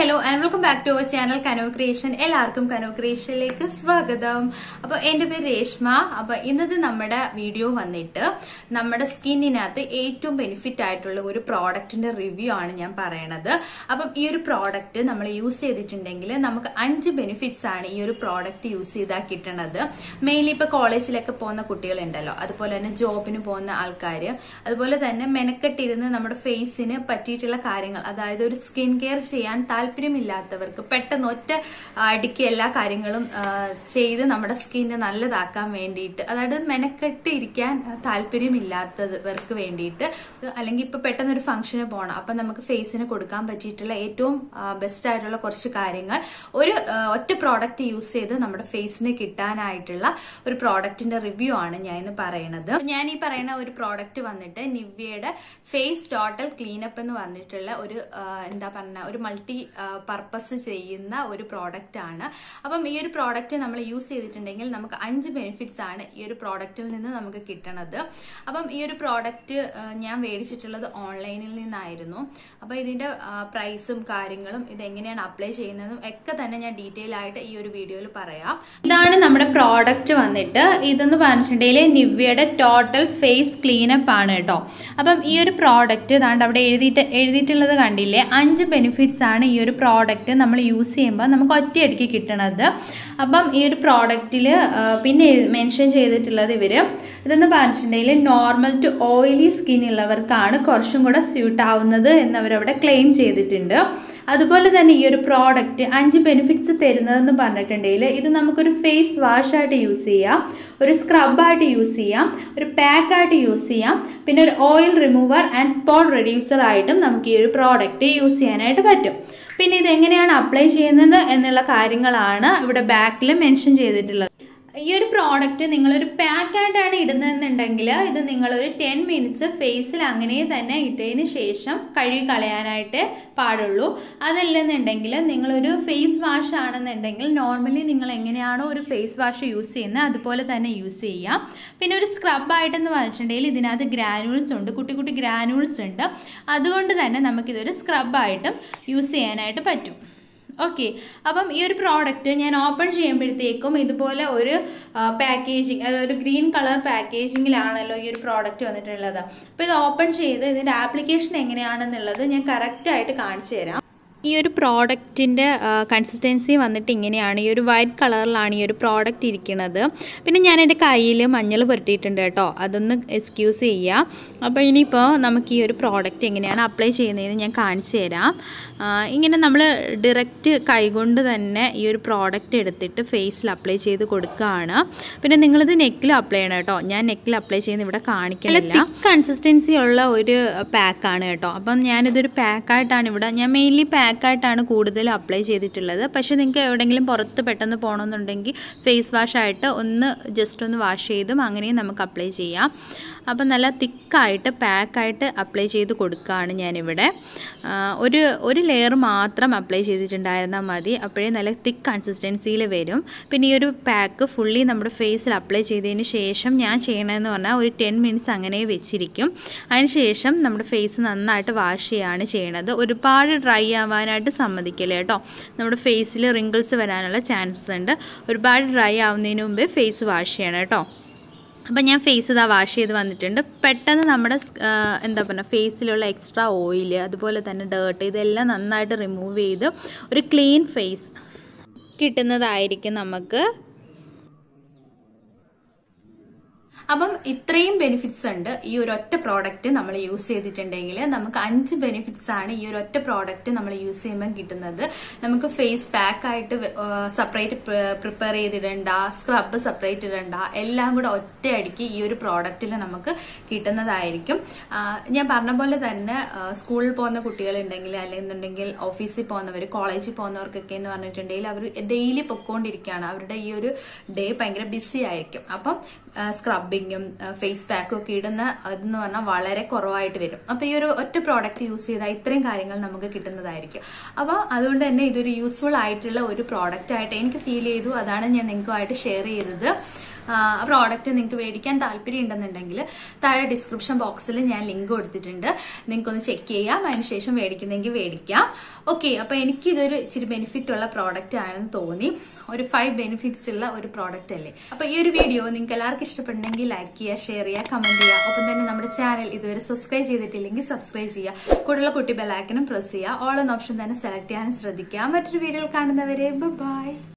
hello and welcome back to our channel Kano creation എല്ലാവർക്കും Kano ക്രിയേഷനിലേക്ക് സ്വാഗതം അപ്പൊ എന്റെ പേര് രേഷ്മ അപ്പൊ ഇന്നത്തെ നമ്മുടെ വീഡിയോ വന്നിട്ട് നമ്മുടെ സ്കിന്നിനകത്ത് ഏറ്റവും ബെനിഫിറ്റ് ആയിട്ടുള്ള ഒരു പ്രോഡക്റ്റിന്റെ റിവ്യൂ ആണ് ഞാൻ പറയണത് അപ്പം ഈ ഒരു പ്രോഡക്റ്റ് നമ്മൾ യൂസ് ചെയ്തിട്ടുണ്ടെങ്കിൽ നമുക്ക് അഞ്ച് ബെനിഫിറ്റ്സ് ആണ് ഈ ഒരു പ്രോഡക്റ്റ് യൂസ് ചെയ്താൽ കിട്ടണത് മെയിൻലി ഇപ്പൊ കോളേജിലൊക്കെ പോകുന്ന കുട്ടികളുണ്ടല്ലോ അതുപോലെ തന്നെ ജോബിന് പോകുന്ന ആൾക്കാർ അതുപോലെ തന്നെ മെനക്കെട്ടിരുന്ന് നമ്മുടെ ഫേസിന് പറ്റിയിട്ടുള്ള കാര്യങ്ങൾ അതായത് ഒരു സ്കിൻ കെയർ ചെയ്യാൻ താല്പര്യമില്ലാത്തവർക്ക് പെട്ടെന്ന് ഒറ്റ അടിക്ക് എല്ലാ കാര്യങ്ങളും ആ, ചെയ്ത് നമ്മുടെ സ്കിന്നെ നല്ലതാക്കാൻ വേണ്ടിയിട്ട് അതായത് മെനക്കെട്ട് ഇരിക്കാൻ താല്പര്യമില്ലാത്തവർക്ക് വേണ്ടിയിട്ട് അല്ലെങ്കിൽ ഇപ്പൊ പെട്ടെന്ന് ഒരു ഫംഗ്ഷന് പോകണം അപ്പൊ നമുക്ക് ഫേസിന് കൊടുക്കാൻ പറ്റിയിട്ടുള്ള ഏറ്റവും ബെസ്റ്റ് ആയിട്ടുള്ള കുറച്ച് കാര്യങ്ങൾ ഒരു ആ, ഒറ്റ പ്രോഡക്റ്റ് യൂസ് ചെയ്ത് നമ്മുടെ ഫേസിന് കിട്ടാനായിട്ടുള്ള ഒരു പ്രോഡക്റ്റിന്റെ റിവ്യൂ ആണ് ഞാൻ ഇന്ന് പറയുന്നത് ഞാൻ ഈ പറയുന്ന ഒരു പ്രോഡക്റ്റ് വന്നിട്ട് നിവ്യയുടെ ഫേസ് ടോട്ടൽ ക്ലീനപ്പ് എന്ന് പറഞ്ഞിട്ടുള്ള ഒരു ആ, എന്താ പറഞ്ഞ ഒരു മൾട്ടി പർപ്പസ് ചെയ്യുന്ന ഒരു പ്രോഡക്റ്റ് ആണ് അപ്പം ഈ ഒരു പ്രോഡക്റ്റ് നമ്മൾ യൂസ് ചെയ്തിട്ടുണ്ടെങ്കിൽ നമുക്ക് അഞ്ച് ബെനിഫിറ്റ്സ് ആണ് ഈ ഒരു പ്രോഡക്റ്റിൽ നിന്ന് നമുക്ക് കിട്ടണത് അപ്പം ഈ ഒരു പ്രോഡക്റ്റ് ഞാൻ മേടിച്ചിട്ടുള്ളത് ഓൺലൈനിൽ നിന്നായിരുന്നു അപ്പൊ ഇതിന്റെ പ്രൈസും കാര്യങ്ങളും ഇത് എങ്ങനെയാണ് അപ്ലൈ ചെയ്യുന്നതും ഒക്കെ തന്നെ ഞാൻ ഡീറ്റെയിൽ ആയിട്ട് ഈ ഒരു വീഡിയോയിൽ പറയാം ഇതാണ് നമ്മുടെ പ്രോഡക്റ്റ് വന്നിട്ട് ഇതെന്ന് പറഞ്ഞിട്ടുണ്ടെങ്കിൽ നിവ്യയുടെ ടോട്ടൽ ഫേസ് ക്ലീനപ്പ് ആണ് കേട്ടോ അപ്പം ഈ ഒരു പ്രോഡക്റ്റ് ഇതാണ്ട് അവിടെ എഴുതിയിട്ട് എഴുതിയിട്ടുള്ളത് കണ്ടില്ലേ അഞ്ച് ബെനിഫിറ്റ്സ് ആണ് ഈ ഒരു പ്രോഡക്റ്റ് നമ്മൾ യൂസ് ചെയ്യുമ്പോൾ നമുക്ക് ഒറ്റയടിക്ക് കിട്ടണത് അപ്പം ഈ ഒരു പ്രോഡക്റ്റിൽ പിന്നെ മെൻഷൻ ചെയ്തിട്ടുള്ളത് ഇവർ ഇതെന്ന് പറഞ്ഞിട്ടുണ്ടെങ്കിൽ നോർമൽ ടു ഓയിലി സ്കിൻ ഉള്ളവർക്കാണ് കുറച്ചും കൂടെ സ്യൂട്ട് ആവുന്നത് എന്നവരവിടെ ക്ലെയിം ചെയ്തിട്ടുണ്ട് അതുപോലെ തന്നെ ഈ ഒരു പ്രോഡക്റ്റ് അഞ്ച് ബെനിഫിറ്റ്സ് തരുന്നതെന്ന് പറഞ്ഞിട്ടുണ്ടെങ്കിൽ ഇത് നമുക്കൊരു ഫേസ് വാഷായിട്ട് യൂസ് ചെയ്യാം ഒരു സ്ക്രബായിട്ട് യൂസ് ചെയ്യാം ഒരു പാക്കായിട്ട് യൂസ് ചെയ്യാം പിന്നെ ഒരു oil remover and spot reducer ആയിട്ടും നമുക്ക് ഈ ഒരു പ്രോഡക്റ്റ് യൂസ് ചെയ്യാനായിട്ട് പറ്റും പിന്നെ ഇത് എങ്ങനെയാണ് അപ്ലൈ ചെയ്യുന്നത് എന്നുള്ള കാര്യങ്ങളാണ് ഇവിടെ ബാക്കിൽ മെൻഷൻ ചെയ്തിട്ടുള്ളത് ഈ ഒരു പ്രോഡക്റ്റ് നിങ്ങളൊരു പാക്കായിട്ടാണ് ഇടുന്നതെന്നുണ്ടെങ്കിൽ ഇത് നിങ്ങളൊരു ടെൻ മിനിറ്റ്സ് ഫേസിൽ അങ്ങനെ തന്നെ ഇട്ടതിന് ശേഷം കഴുകി കളയാനായിട്ട് പാടുള്ളൂ അതല്ലെന്നുണ്ടെങ്കിൽ നിങ്ങളൊരു ഫേസ് വാഷ് ആണെന്നുണ്ടെങ്കിൽ നോർമലി നിങ്ങൾ എങ്ങനെയാണോ ഒരു ഫേസ് വാഷ് യൂസ് ചെയ്യുന്നത് അതുപോലെ തന്നെ യൂസ് ചെയ്യാം പിന്നെ ഒരു സ്ക്രബായിട്ടെന്ന് പറഞ്ഞിട്ടുണ്ടെങ്കിൽ ഇതിനകത്ത് ഗ്രാനുൾസ് ഉണ്ട് കുട്ടി കുട്ടി ഗ്രാനുൾസ് ഉണ്ട് അതുകൊണ്ട് തന്നെ നമുക്കിതൊരു സ്ക്രബായിട്ടും യൂസ് ചെയ്യാനായിട്ട് പറ്റും ഓക്കെ അപ്പം ഈ ഒരു പ്രോഡക്റ്റ് ഞാൻ ഓപ്പൺ ചെയ്യുമ്പോഴത്തേക്കും ഇതുപോലെ ഒരു പാക്കേജിങ് അതായത് ഒരു ഗ്രീൻ കളർ പാക്കേജിങ്ങിലാണല്ലോ ഈ ഒരു പ്രോഡക്റ്റ് വന്നിട്ടുള്ളത് അപ്പോൾ ഇത് ഓപ്പൺ ചെയ്ത് ഇതിൻ്റെ ആപ്ലിക്കേഷൻ എങ്ങനെയാണെന്നുള്ളത് ഞാൻ കറക്റ്റായിട്ട് കാണിച്ചു തരാം ഈ ഒരു പ്രോഡക്റ്റിൻ്റെ കൺസിസ്റ്റൻസി വന്നിട്ട് ഇങ്ങനെയാണ് ഈ ഒരു വൈറ്റ് കളറിലാണ് ഈ ഒരു പ്രോഡക്റ്റ് ഇരിക്കുന്നത് പിന്നെ ഞാൻ എൻ്റെ കയ്യിൽ മഞ്ഞൾ പുരട്ടിയിട്ടുണ്ട് കേട്ടോ അതൊന്ന് എക്സ്ക്യൂസ് ചെയ്യാം അപ്പോൾ ഇനിയിപ്പോൾ നമുക്ക് ഈ ഒരു പ്രോഡക്റ്റ് എങ്ങനെയാണ് അപ്ലൈ ചെയ്യുന്നതെന്ന് ഞാൻ കാണിച്ചു തരാം ആ, ഇങ്ങനെ നമ്മൾ ഡയറക്റ്റ് കൈകൊണ്ട് തന്നെ ഈ ഒരു പ്രോഡക്റ്റ് എടുത്തിട്ട് ഫേസിൽ അപ്ലൈ ചെയ്ത് കൊടുക്കുകയാണ് പിന്നെ നിങ്ങളിത് നെക്കിൽ അപ്ലൈ ചെയ്യണം കേട്ടോ ഞാൻ നെക്കിൽ അപ്ലൈ ചെയ്യുന്ന ഇവിടെ കാണിക്കണില്ല കൺസിസ്റ്റൻസി ഉള്ള ഒരു പാക്കാണ് കേട്ടോ അപ്പം ഞാനിതൊരു പാക്കായിട്ടാണ് ഇവിടെ ഞാൻ മെയിൻലി പാക്കായിട്ടാണ് കൂടുതൽ അപ്ലൈ ചെയ്തിട്ടുള്ളത് പക്ഷേ നിങ്ങൾക്ക് എവിടെയെങ്കിലും പുറത്ത് പെട്ടെന്ന് പോകണമെന്നുണ്ടെങ്കിൽ ഫേസ് വാഷായിട്ട് ഒന്ന് ജസ്റ്റ് ഒന്ന് വാഷ് ചെയ്തും അങ്ങനെയും നമുക്ക് അപ്ലൈ ചെയ്യാം അപ്പം നല്ല തിക്കായിട്ട് പാക്കായിട്ട് അപ്ലൈ ചെയ്ത് കൊടുക്കുകയാണ് ഞാനിവിടെ ആ, ഒരു ഒരു ലെയർ മാത്രം അപ്ലൈ ചെയ്തിട്ടുണ്ടായിരുന്നാൽ മതി അപ്പോഴേ നല്ല തിക്ക് കൺസിസ്റ്റൻസിയിൽ വരും പിന്നെ ഈ ഒരു പാക്ക് ഫുള്ളി നമ്മുടെ ഫേസിൽ അപ്ലൈ ചെയ്തതിന് ശേഷം ഞാൻ ചെയ്യണമെന്ന് പറഞ്ഞാൽ ഒരു ടെൻ മിനിറ്റ്സ് അങ്ങനെ വെച്ചിരിക്കും അതിന് ശേഷം നമ്മുടെ ഫേസ് നന്നായിട്ട് വാഷ് ചെയ്യുകയാണ് ചെയ്യണത് ഒരുപാട് ഡ്രൈ ആവാനായിട്ട് സമ്മതിക്കില്ല കേട്ടോ നമ്മുടെ ഫേസിൽ റിങ്കിൾസ് വരാനുള്ള ചാൻസസ് ഉണ്ട് ഒരുപാട് ഡ്രൈ ആവുന്നതിന് മുമ്പേ ഫേസ് വാഷ് ചെയ്യണം കേട്ടോ അപ്പം ഞാൻ ഫേസ് ഇതാ വാഷ് ചെയ്ത് വന്നിട്ടുണ്ട് പെട്ടെന്ന് നമ്മുടെ സ്- ആ, എന്താ പറയുക ഫേസിലുള്ള എക്സ്ട്രാ ഓയിൽ അതുപോലെ തന്നെ ഡേർട്ട് ഇതെല്ലാം നന്നായിട്ട് റിമൂവ് ചെയ്ത് ഒരു ക്ലീൻ ഫേസ് കിട്ടുന്നതായിരിക്കും നമുക്ക് അപ്പം ഇത്രയും ബെനിഫിറ്റ്സ് ഉണ്ട് ഈ ഒരു ഒറ്റ പ്രോഡക്റ്റ് നമ്മൾ യൂസ് ചെയ്തിട്ടുണ്ടെങ്കിൽ നമുക്ക് അഞ്ച് ബെനിഫിറ്റ്സ് ആണ് ഈ ഒരു ഒറ്റ പ്രോഡക്റ്റ് നമ്മൾ യൂസ് ചെയ്യുമ്പോൾ കിട്ടുന്നത് നമുക്ക് ഫേസ് പാക്ക് ആയിട്ട് സെപ്പറേറ്റ് പ്രിപ്പയർ ചെയ്തിടണ്ട സ്ക്രബ് സെപ്പറേറ്റ് ഇടണ്ട എല്ലാം കൂടെ ഒറ്റയടിക്ക് ഈ ഒരു പ്രോഡക്റ്റിൽ നമുക്ക് കിട്ടുന്നതായിരിക്കും ആ, ഞാൻ പറഞ്ഞ പോലെ തന്നെ ആ, സ്കൂളിൽ പോകുന്ന കുട്ടികളുണ്ടെങ്കിൽ അല്ലെന്നുണ്ടെങ്കിൽ ഓഫീസിൽ പോകുന്നവർ കോളേജിൽ പോകുന്നവർക്കൊക്കെ എന്ന് പറഞ്ഞിട്ടുണ്ടെങ്കിൽ അവർ ഡെയിലി പൊക്കോണ്ടിരിക്കുകയാണ് അവരുടെ ഈ ഒരു ഡേ ഭയങ്കര ബിസി ആയിരിക്കും അപ്പം സ്ക്രബിങ്ങും ഫേസ് പാക്കും ഒക്കെ ഇടുന്ന അതെന്ന് പറഞ്ഞാൽ വളരെ കുറവായിട്ട് വരും അപ്പോൾ ഈ ഒരു ഒറ്റ പ്രോഡക്റ്റ് യൂസ് ചെയ്താൽ ഇത്രയും കാര്യങ്ങൾ നമുക്ക് കിട്ടുന്നതായിരിക്കും അപ്പോൾ അതുകൊണ്ട് തന്നെ ഇതൊരു യൂസ്ഫുൾ ആയിട്ടുള്ള ഒരു പ്രോഡക്റ്റ് ആയിട്ട് എനിക്ക് ഫീൽ ചെയ്തു അതാണ് ഞാൻ നിങ്ങൾക്കുമായിട്ട് ഷെയർ ചെയ്തത് പ്രോഡക്റ്റ് നിങ്ങൾക്ക് മേടിക്കാൻ താല്പര്യം ഉണ്ടെന്നുണ്ടെങ്കിൽ താഴെ ഡിസ്ക്രിപ്ഷൻ ബോക്സിൽ ഞാൻ ലിങ്ക് കൊടുത്തിട്ടുണ്ട് നിങ്ങൾക്കൊന്ന് ചെക്ക് ചെയ്യാം അതിനുശേഷം മേടിക്കുന്നെങ്കിൽ മേടിക്കാം ഓക്കെ അപ്പൊ എനിക്ക് ഇതൊരു ഇച്ചിരി ബെനിഫിറ്റ് ഉള്ള പ്രോഡക്റ്റ് ആണെന്ന് തോന്നി ഒരു ഫൈവ് ബെനിഫിറ്റ്സ് ഉള്ള ഒരു പ്രോഡക്റ്റ് അല്ലേ അപ്പൊ ഈ ഒരു വീഡിയോ നിങ്ങൾക്ക് എല്ലാവർക്കും ഇഷ്ടപ്പെടുന്നെങ്കിൽ ലൈക്ക് ചെയ്യുക ഷെയർ ചെയ്യുക കമന്റ് ചെയ്യുക ഒപ്പം തന്നെ നമ്മുടെ ചാനൽ ഇതുവരെ സബ്സ്ക്രൈബ് ചെയ്തിട്ടില്ലെങ്കിൽ സബ്സ്ക്രൈബ് ചെയ്യുക കൂടുതലുള്ള കുട്ടി ബെല്ലൈക്കനും പ്രസ് ചെയ്യുക ഓൾ എന്ന ഓപ്ഷൻ തന്നെ സെലക്ട് ചെയ്യാനും ശ്രദ്ധിക്കുക മറ്റൊരു വീഡിയോയിൽ കാണുന്നവരെ ബൈ